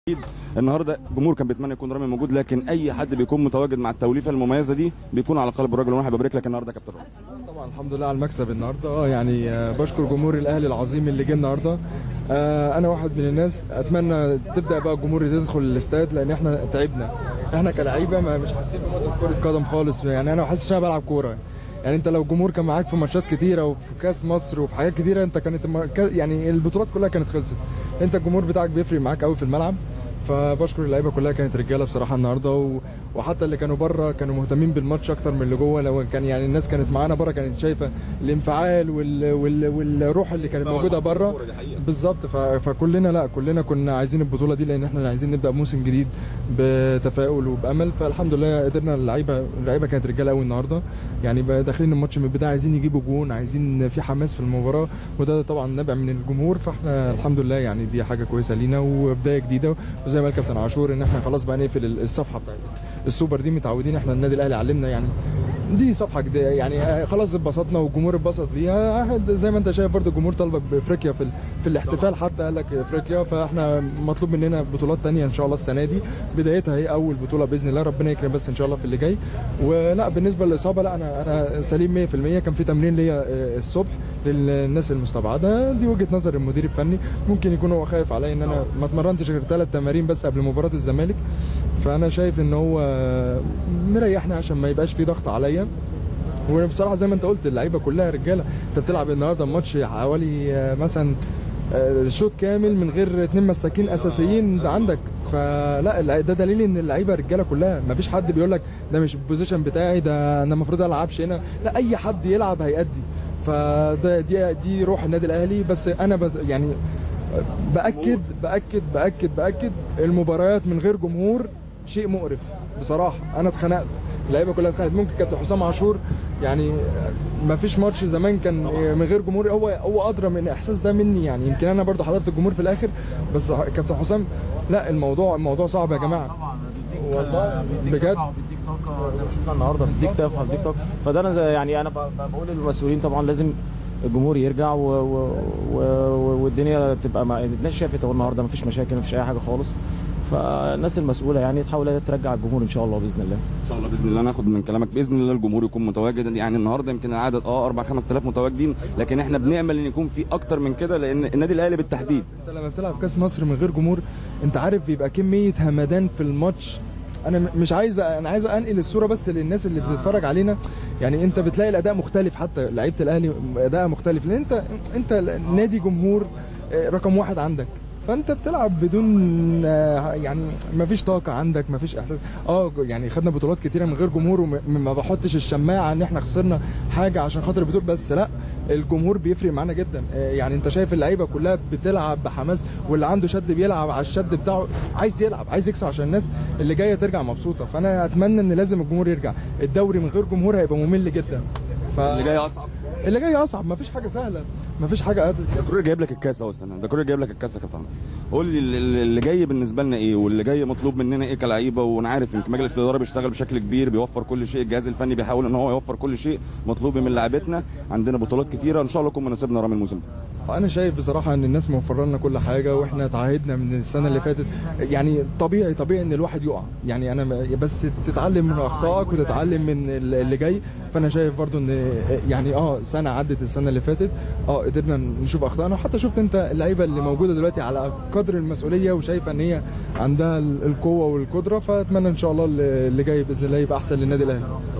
اكيد النهارده الجمهور كان بيتمنى يكون رامي موجود لكن اي حد بيكون متواجد مع التوليفه المميزه دي بيكون على قلب الراجل وانا ببارك لك النهارده يا كابتن رامي طبعا الحمد لله على المكسب النهارده اه يعني آه، بشكر جمهور الاهلي العظيم اللي جه النهارده آه، انا واحد من الناس اتمنى تبدا بقى الجمهور تدخل الاستاد لان احنا تعبنا احنا كلعيبه ما مش حاسين بمتعه كره قدم خالص يعني انا حاسس ان انا بلعب كوره يعني انت لو الجمهور كان معاك في ماتشات كتيره وفي كاس مصر وفي حاجات كتيره انت كانت الم- كا- يعني البطولات كلها كانت خلصت انت الجمهور بتاعك بيفرق معاك قوي في الملعب فبشكر اللعيبه كلها كانت رجاله بصراحه النهارده و... وحتى اللي كانوا بره كانوا مهتمين بالماتش اكتر من اللي جوه لو كان يعني الناس كانت معانا بره كانت شايفه الانفعال وال... وال... والروح اللي كانت موجوده بره بالظبط ف... فكلنا لا كلنا كنا عايزين البطوله دي لان احنا عايزين نبدا موسم جديد بتفاؤل وبامل فالحمد لله قدرنا اللعيبه اللعيبه كانت رجاله قوي النهارده يعني بقى داخلين الماتش من البدايه عايزين يجيبوا جون عايزين في حماس في المباراه وده طبعا نابع من الجمهور فاحنا الحمد لله يعني دي حاجه كويسه لينا وبدايه جديده وزي ما قال كابتن عاشور ان احنا خلاص بقى نقفل الصفحه بتاعت السوبر دي متعودين احنا النادي الاهلي علمنا يعني دي صفحه جديده يعني آه، خلاص اتبسطنا والجمهور اتبسط بيها آه، زي ما انت شايف برضو الجمهور طالبك بافريقيا في ال- في الاحتفال حتى قال لك افريقيا فاحنا مطلوب مننا بطولات تانية ان شاء الله السنه دي بدايتها هي اول بطوله باذن الله ربنا يكرم بس ان شاء الله في اللي جاي ولا بالنسبه للاصابه لا انا انا سليم 100% كان في تمرين ليا آه، الصبح للناس المستبعده دي وجهه نظر المدير الفني ممكن يكون هو خايف عليا ان انا ما اتمرنتش غير ثلاث تمارين بس قبل مباراه الزمالك فانا شايف ان هو مريحني عشان ما يبقاش في ضغط عليا وبصراحه زي ما انت قلت اللعيبه كلها رجاله انت بتلعب النهارده ماتش حوالي آه، مثلا آه، شوط كامل من غير اتنين مساكين اساسيين عندك فلا اللع- ده دليل ان اللعيبه رجاله كلها ما فيش حد بيقول لك ده مش البوزيشن بتاعي ده انا المفروض العبش هنا لا اي حد يلعب هيأدي فده دي دي روح النادي الاهلي بس انا بد يعني باكد باكد باكد باكد المباريات من غير جمهور شيء مقرف بصراحه انا اتخنقت اللعيبه كلها اتخنقت ممكن كابتن حسام عاشور يعني ما فيش ماتش زمان كان من غير جمهور هو هو ادرى من الاحساس ده مني يعني يمكن انا برضو حضرت الجمهور في الاخر بس كابتن حسام لا الموضوع الموضوع صعب يا جماعه طبعا بيديك والله بيديك بجد. طاقة وبيديك طاقه زي ما شفنا النهارده بيديك دفعه بيديك طاقه فده انا زي- يعني انا ب- ب- بقول للمسؤولين طبعا لازم الجمهور يرجع و... و... و... والدنيا تبقى مع... الناس شافت اهو النهارده مفيش مشاكل مفيش اي حاجه خالص فالناس المسؤوله يعني تحاول ترجع الجمهور ان شاء الله باذن الله ان شاء الله باذن الله ناخد من كلامك باذن الله الجمهور يكون متواجد يعني النهارده يمكن العدد اه 4 5000 متواجدين لكن احنا بنامل ان يكون في اكتر من كده لان النادي الاهلي بالتحديد انت لما بتلعب كاس مصر من غير جمهور انت عارف بيبقى كميه همدان في الماتش انا م- مش عايز انا عايز انقل الصوره بس للناس اللي بتتفرج علينا يعني انت بتلاقي الاداء مختلف حتى لعيبه الاهلي اداء مختلف لان انت انت نادي جمهور اه، رقم واحد عندك فانت بتلعب بدون اه، يعني ما فيش طاقه عندك ما فيش احساس اه يعني خدنا بطولات كتيره من غير جمهور وما بحطش الشماعه ان احنا خسرنا حاجه عشان خاطر البطوله بس لا الجمهور بيفرق معانا جدا اه، يعني انت شايف اللعيبه كلها بتلعب بحماس واللي عنده شد بيلعب على الشد بتاعه عايز يلعب عايز يكسب عشان الناس اللي جايه ترجع مبسوطه فانا اتمنى ان لازم الجمهور يرجع الدوري من غير جمهور هيبقى ممل جدا ف... اللي جاي اصعب اللي جاي اصعب مفيش حاجه سهله مفيش حاجه قادر ده كورير جايب لك الكاس اهو استنى ده كورير جايب لك الكاس يا كابتن عمرو. قول لي اللي اللي جاي بالنسبه لنا ايه واللي جاي مطلوب مننا ايه كلعيبه وانا عارف يمكن مجلس الاداره بيشتغل بشكل كبير بيوفر كل شيء الجهاز الفني بيحاول ان هو يوفر كل شيء مطلوب من لاعبتنا عندنا بطولات كتيره ان شاء الله يكون مناسبنا رامي الموسم ده انا شايف بصراحه ان الناس موفره لنا كل حاجه واحنا تعهدنا من السنه اللي فاتت يعني طبيعي طبيعي ان الواحد يقع يعني انا م- بس تتعلم من اخطائك وتتعلم من ال- اللي جاي فانا شايف برضو ان يعني اه سنه عدت السنه اللي فاتت اه قدرنا نشوف اخطائنا وحتى شفت انت اللعيبه اللي موجوده دلوقتي على قدر المسؤوليه وشايفه ان هي عندها ال- القوه والقدره فاتمنى ان شاء الله اللي اللي جاي باذن الله يبقى احسن للنادي الاهلي